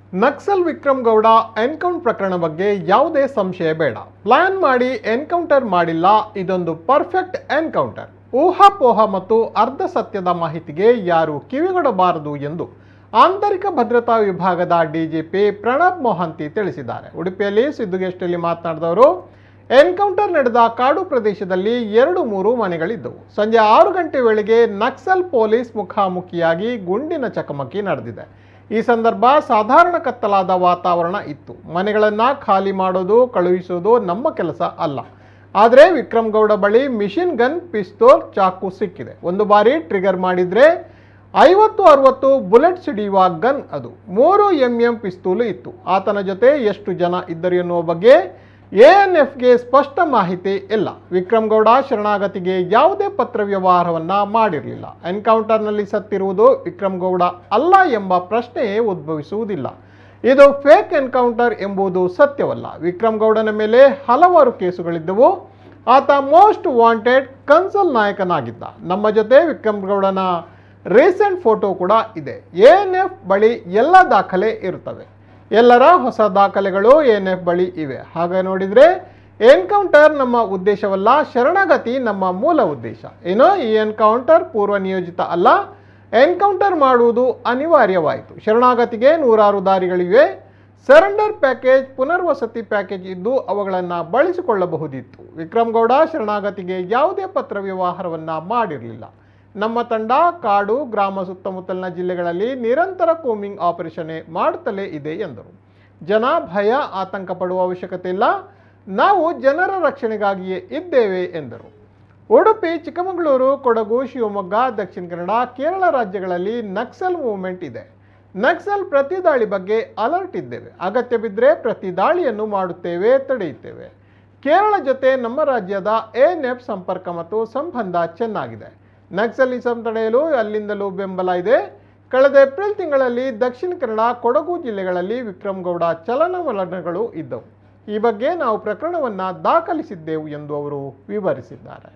ನಕ್ಸಲ್ ವಿಕ್ರಮ್ ಗೌಡ ಎನ್ಕೌಂಟ್ ಪ್ರಕರಣ ಬಗ್ಗೆ ಯಾವುದೇ ಸಂಶಯ ಬೇಡ ಪ್ಲಾನ್ ಮಾಡಿ ಎನ್ಕೌಂಟರ್ ಮಾಡಿಲ್ಲ ಇದೊಂದು ಪರ್ಫೆಕ್ಟ್ ಎನ್ಕೌಂಟರ್ ಊಹಾಪೋಹ ಮತ್ತು ಅರ್ಧ ಸತ್ಯದ ಮಾಹಿತಿಗೆ ಯಾರು ಕಿವಿಗೊಡಬಾರದು ಎಂದು ಆಂತರಿಕ ಭದ್ರತಾ ವಿಭಾಗದ ಡಿಜಿಪಿ ಪ್ರಣಬ್ ಮೊಹಂತಿ ತಿಳಿಸಿದ್ದಾರೆ ಉಡುಪಿಯಲ್ಲಿ ಸಿದ್ದುಗೆಸ್ಟಲ್ಲಿ ಮಾತನಾಡಿದವರು ಎನ್ಕೌಂಟರ್ ನಡೆದ ಕಾಡು ಪ್ರದೇಶದಲ್ಲಿ ಎರಡು ಮೂರು ಮನೆಗಳಿದ್ದವು ಸಂಜೆ ಆರು ಗಂಟೆ ವೇಳೆಗೆ ನಕ್ಸಲ್ ಪೊಲೀಸ್ ಮುಖಾಮುಖಿಯಾಗಿ ಗುಂಡಿನ ಚಕಮಕಿ ನಡೆದಿದೆ ಈ ಸಂದರ್ಭ ಸಾಧಾರಣ ಕತ್ತಲಾದ ವಾತಾವರಣ ಇತ್ತು ಮನೆಗಳನ್ನು ಖಾಲಿ ಮಾಡೋದು ಕಳುಹಿಸೋದು ನಮ್ಮ ಕೆಲಸ ಅಲ್ಲ ಆದರೆ ವಿಕ್ರಮ್ ಗೌಡ ಬಳಿ ಮಿಷಿನ್ ಗನ್ ಪಿಸ್ತೂಲ್ ಚಾಕು ಸಿಕ್ಕಿದೆ ಒಂದು ಬಾರಿ ಟ್ರಿಗರ್ ಮಾಡಿದ್ರೆ ಐವತ್ತು ಅರವತ್ತು ಬುಲೆಟ್ ಸಿಡಿಯುವ ಗನ್ ಅದು ಮೂರು ಎಂ ಎಂ ಪಿಸ್ತೂಲು ಇತ್ತು ಆತನ ಜೊತೆ ಎಷ್ಟು ಜನ ಇದ್ದರು ಎನ್ನುವ ಬಗ್ಗೆ ಎಎನ್ಎಫ್ಗೆ ಸ್ಪಷ್ಟ ಮಾಹಿತಿ ಇಲ್ಲ ವಿಕ್ರಮ್ ಗೌಡ ಶರಣಾಗತಿಗೆ ಯಾವುದೇ ಪತ್ರ ವ್ಯವಹಾರವನ್ನ ಮಾಡಿರಲಿಲ್ಲ ಎನ್ಕೌಂಟರ್ನಲ್ಲಿ ಸತ್ತಿರುವುದು ವಿಕ್ರಮ್ ಗೌಡ ಅಲ್ಲ ಎಂಬ ಪ್ರಶ್ನೆಯೇ ಉದ್ಭವಿಸುವುದಿಲ್ಲ ಇದು ಫೇಕ್ ಎನ್ಕೌಂಟರ್ ಎಂಬುದು ಸತ್ಯವಲ್ಲ ವಿಕ್ರಮ್ ಗೌಡನ ಮೇಲೆ ಹಲವಾರು ಕೇಸುಗಳಿದ್ದವು ಆತ ಮೋಸ್ಟ್ ವಾಂಟೆಡ್ ಕನ್ಸಲ್ ನಾಯಕನಾಗಿದ್ದ ನಮ್ಮ ಜೊತೆ ವಿಕ್ರಮ್ ಗೌಡನ ರೀಸೆಂಟ್ ಫೋಟೋ ಕೂಡ ಇದೆ ಎನ್ ಎಫ್ ಬಳಿ ಎಲ್ಲ ದಾಖಲೆ ಇರುತ್ತವೆ ಎಲ್ಲರ ಹೊಸ ದಾಖಲೆಗಳು ಎನ್ ಎಫ್ ಬಳಿ ಇವೆ ಹಾಗೆ ನೋಡಿದರೆ ಎನ್ಕೌಂಟರ್ ನಮ್ಮ ಉದ್ದೇಶವಲ್ಲ ಶರಣಾಗತಿ ನಮ್ಮ ಮೂಲ ಉದ್ದೇಶ ಏನೋ ಈ ಎನ್ಕೌಂಟರ್ ಪೂರ್ವ ನಿಯೋಜಿತ ಅಲ್ಲ ಎನ್ಕೌಂಟರ್ ಮಾಡುವುದು ಅನಿವಾರ್ಯವಾಯಿತು ಶರಣಾಗತಿಗೆ ನೂರಾರು ದಾರಿಗಳಿವೆ ಸರೆಂಡರ್ ಪ್ಯಾಕೇಜ್ ಪುನರ್ವಸತಿ ಪ್ಯಾಕೇಜ್ ಇದ್ದು ಅವುಗಳನ್ನು ಬಳಸಿಕೊಳ್ಳಬಹುದಿತ್ತು ವಿಕ್ರಮ್ ಗೌಡ ಶರಣಾಗತಿಗೆ ಯಾವುದೇ ಪತ್ರ ವ್ಯವಹಾರವನ್ನ ಮಾಡಿರಲಿಲ್ಲ ನಮ್ಮ ತಂಡ ಕಾಡು ಗ್ರಾಮ ಸುತ್ತಮುತ್ತಲಿನ ಜಿಲ್ಲೆಗಳಲ್ಲಿ ನಿರಂತರ ಕೋಮಿಂಗ್ ಆಪರೇಷನ್ ಮಾಡುತ್ತಲೇ ಇದೆ ಎಂದರು ಜನ ಭಯ ಆತಂಕ ಪಡುವ ಅವಶ್ಯಕತೆ ಇಲ್ಲ ನಾವು ಜನರ ರಕ್ಷಣೆಗಾಗಿಯೇ ಇದ್ದೇವೆ ಎಂದರು ಉಡುಪಿ ಚಿಕ್ಕಮಗಳೂರು ಕೊಡಗು ಶಿವಮೊಗ್ಗ ದಕ್ಷಿಣ ಕನ್ನಡ ಕೇರಳ ರಾಜ್ಯಗಳಲ್ಲಿ ನಕ್ಸಲ್ ಮೂವ್ಮೆಂಟ್ ಇದೆ ನಕ್ಸಲ್ ಪ್ರತಿ ದಾಳಿ ಬಗ್ಗೆ ಅಲರ್ಟ್ ಇದ್ದೇವೆ ಅಗತ್ಯ ಬಿದ್ದರೆ ಪ್ರತಿ ದಾಳಿಯನ್ನು ಮಾಡುತ್ತೇವೆ ತಡೆಯುತ್ತೇವೆ ಕೇರಳ ಜೊತೆ ನಮ್ಮ ರಾಜ್ಯದ ಎಎನ್ಎಫ್ ಸಂಪರ್ಕ ಮತ್ತು ಸಂಬಂಧ ಚೆನ್ನಾಗಿದೆ ನಕ್ಸಲಿಸಂ ತಡೆಯಲು ಅಲ್ಲಿಂದಲೂ ಬೆಂಬಲ ಇದೆ ಕಳೆದ ಏಪ್ರಿಲ್ ತಿಂಗಳಲ್ಲಿ ದಕ್ಷಿಣ ಕನ್ನಡ ಕೊಡಗು ಜಿಲ್ಲೆಗಳಲ್ಲಿ ವಿಕ್ರಮ್ ಗೌಡ ಚಲನವಲನಗಳು ಇದ್ದವು ಈ ಬಗ್ಗೆ ನಾವು ಪ್ರಕರಣವನ್ನು ದಾಖಲಿಸಿದ್ದೆವು ಎಂದು ಅವರು ವಿವರಿಸಿದ್ದಾರೆ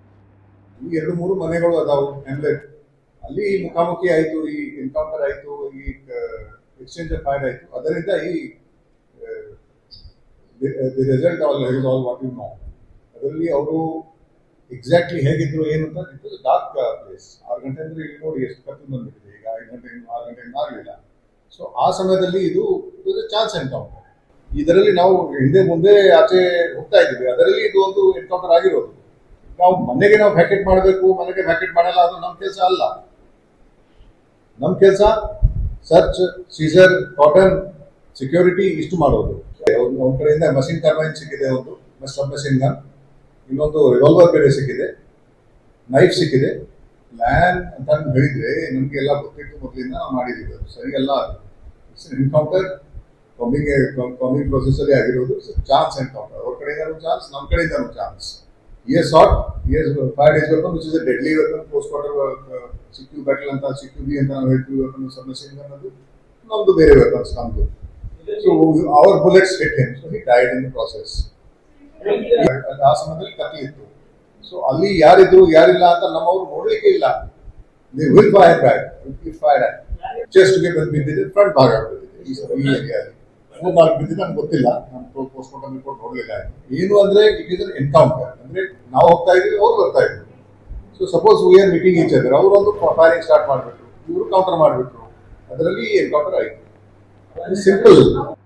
ಈ ಎರಡು ಮೂರು ಮನೆಗಳು ಅದಾವು ಹ್ಯಾಮ್ಲೆಟ್ ಅಲ್ಲಿ ಮುಖಾಮುಖಿ ಆಯ್ತು ಈ ಎನ್ಕೌಂಟರ್ ಆಯ್ತು ಈ ಎಕ್ಸ್ಚೇಂಜ್ ಆಫ್ ಫೈರ್ ಆಯ್ತು ಅದರಿಂದ ಈ the result all is all what you know ಅದರಲ್ಲಿ ಅವರು ಎಕ್ಸಾಕ್ಟ್ಲಿ ಹೇಗಿದ್ರು ಏನು ಅಂತ ಇಟ್ ಡಾರ್ಕ್ ಪ್ಲೇಸ್ ಆರು ಗಂಟೆ ಅಂದ್ರೆ ಇಲ್ಲಿ ನೋಡಿ ಎಷ್ಟು ಕತ್ತು ಬಂದ್ಬಿಟ್ಟಿದೆ ಈಗ ಐದು ಗಂಟೆ ಆರು ಗಂಟೆ ಆಗಲಿಲ್ಲ ಸೊ ಆ ಸಮಯದಲ್ಲಿ ಇದು ಚಾನ್ಸ್ ಎನ್ಕೌಂಟರ್ ಇದರಲ್ಲಿ ನಾವು ಹಿಂದೆ ಮುಂದೆ ಆಚೆ ಹೋಗ್ತಾ ಇದ್ದೀವಿ ಅದರಲ್ಲಿ ಇದು ಒಂದು ಎನ್ಕೌಂಟರ್ ಆಗಿರೋದು ನಾವು ಮನೆಗೆ ನಾವು ಪ್ಯಾಕೆಟ್ ಮಾಡಬೇಕು ಮನೆಗೆ ಪ್ಯಾಕೆಟ್ ಮಾಡಲ್ಲ ಅದು ನಮ್ಮ ಕೆಲಸ ಅಲ್ಲ ನಮ್ಮ ಕೆಲಸ ಸರ್ಚ್ ಸೀಸರ್ ಕಾಟನ್ ಸೆಕ್ಯೂರಿಟಿ ಇಷ್ಟು ಮಾಡೋದು ಒಂದು ಒಂದ್ ಕಡೆಯಿಂದ ಮಷಿನ್ ಟರ್ಬೈನ್ ಸಿಕ್ಕಿದೆ ಒಂದು ಸಬ್ ಮಷಿನ್ ಗನ್ ಇನ್ನೊಂದು ರಿವಾಲ್ವರ್ ಬೇರೆ ಸಿಕ್ಕಿದೆ ನೈಫ್ ಸಿಕ್ಕಿದೆ ಲ್ಯಾನ್ ಅಂತ ಹೇಳಿದ್ರೆ ನಮ್ಗೆ ಎಲ್ಲ ಗೊತ್ತಿತ್ತು ಮೊದಲಿಂದ ನಾವು ಮಾಡಿದ್ದೀವಿ ಅದು ಸರಿ ಅಲ್ಲ ಎನ್ಕೌಂಟರ್ ಕಾಮಿಂಗ್ ಕಾಮಿಂಗ್ ಪ್ರೊಸೆಸ್ ಅಲ್ಲಿ ಆಗಿರೋದು ಚಾನ್ಸ್ ಎನ್ಕೌಂಟರ್ ಅವ್ರ ಕಡೆಯಿಂದನೂ ಚಾನ್ಸ್ ನಮ್ಮ ಕಡೆಯಿಂದನೂ chance year shot year five days weapon which is a deadly weapon post quarter CQ battle ಅಂತ ಸಿಕ್ಯೂ ಬಿ ಅಂತ ನಾವು ಹೇಳ್ತೀವಿ ವೆಪನ್ ಸಬ್ಮಿಷನ್ ಅನ್ನೋದು ನಮ್ದು ಬೇರೆ ವೆಪನ್ಸ್ ನಮ್ದು so our bullets hit him so he died in the process ಆ ಸಮಯದಲ್ಲಿ ಕತ್ಲಿ ಇತ್ತು ಸೊ ಅಲ್ಲಿ ಯಾರಿದ್ರು ಯಾರಿಲ್ಲ ಅಂತ ನಮ್ಮವ್ರು ನೋಡ್ಲಿಕ್ಕೆ ಇಲ್ಲ ನೀವು ವಿಲ್ ಫೈರ್ ಬ್ಯಾಕ್ ಫೈರ್ ಚೆಸ್ಟ್ಗೆ ಬಂದು ಬಿದ್ದಿದೆ ಫ್ರಂಟ್ ಭಾಗ ಬಿದ್ದಿದೆ ಈ ಸ- ಈ ಏರಿಯಾದಲ್ಲಿ ಮೂರ್ ನಾಲ್ಕು ಬಿದ್ದಿದೆ ನಮ್ಗೆ ಗೊತ್ತಿಲ್ಲ ನಾನು ಪೋಸ್ಟ್ ಮಾರ್ಟಮ್ ರಿಪೋರ್ಟ್ ನೋಡ್ಲಿಲ್ಲ ಏನು ಅಂದ್ರೆ ಇಟ್ ಇಸ್ ಅನ್ ಎನ್ಕೌಂಟರ್ ಅಂದ್ರೆ ನಾವು ಹೋಗ್ತಾ ಇದೀವಿ ಅವ್ರು ಬರ್ತಾ ಇದ್ರು so suppose we are meeting each other ಅವರು ಒಂದು ಫೈರಿಂಗ್ ಸ್ಟಾರ್ಟ್ ಮಾಡಿಬಿಟ್ರು ಇವರು ಕೌಂಟರ್ ಮಾಡಿಬಿಟ್ರು ಅದರಲ್ಲಿ ಎನ್ಕೌಂಟರ್ ಆಯಿತು ಸಿಂಪಲ್